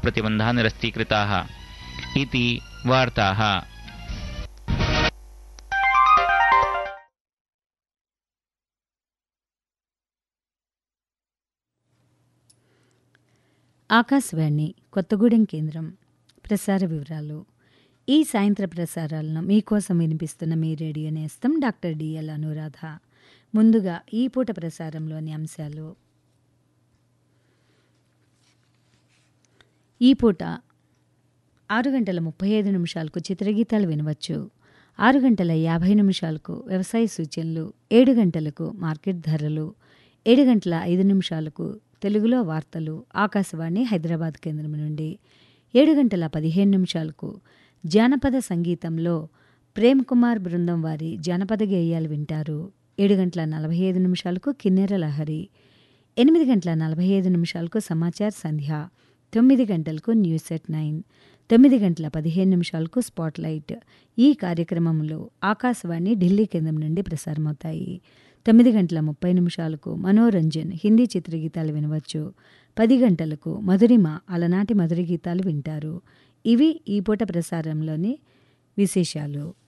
प्रतिबन्धाः निरस्तीकृताः इति वार्ताः ఆకాశవాణి కొత్తగూడెం కేంద్రం ప్రసార వివరాలు ఈ సాయంత్ర ప్రసారాలను మీకోసం వినిపిస్తున్న మీ రేడియో నేస్తం డాక్టర్ డిఎల్ అనురాధ ముందుగా ఈ పూట ప్రసారంలోని అంశాలు ఈ పూట ఆరు గంటల ముప్పై ఐదు నిమిషాలకు చిత్రగీతాలు వినవచ్చు ఆరు గంటల యాభై నిమిషాలకు వ్యవసాయ సూచనలు ఏడు గంటలకు మార్కెట్ ధరలు ఏడు గంటల ఐదు నిమిషాలకు తెలుగులో వార్తలు ఆకాశవాణి హైదరాబాద్ కేంద్రం నుండి ఏడు గంటల పదిహేను నిమిషాలకు జానపద సంగీతంలో ప్రేమ్ కుమార్ బృందం వారి జానపద గేయాలు వింటారు ఏడు గంటల నలభై ఐదు నిమిషాలకు కిన్నెర లహరి ఎనిమిది గంటల నలభై ఐదు నిమిషాలకు సమాచార్ సంధ్య తొమ్మిది గంటలకు న్యూస్ ఎట్ నైన్ తొమ్మిది గంటల పదిహేను నిమిషాలకు స్పాట్లైట్ ఈ కార్యక్రమంలో ఆకాశవాణి ఢిల్లీ కేంద్రం నుండి ప్రసారమవుతాయి తొమ్మిది గంటల ముప్పై నిమిషాలకు మనోరంజన్ హిందీ చిత్రగీతాలు వినవచ్చు పది గంటలకు మధురిమ అలనాటి మధుర గీతాలు వింటారు ఇవి ఈ పూట ప్రసారంలోని విశేషాలు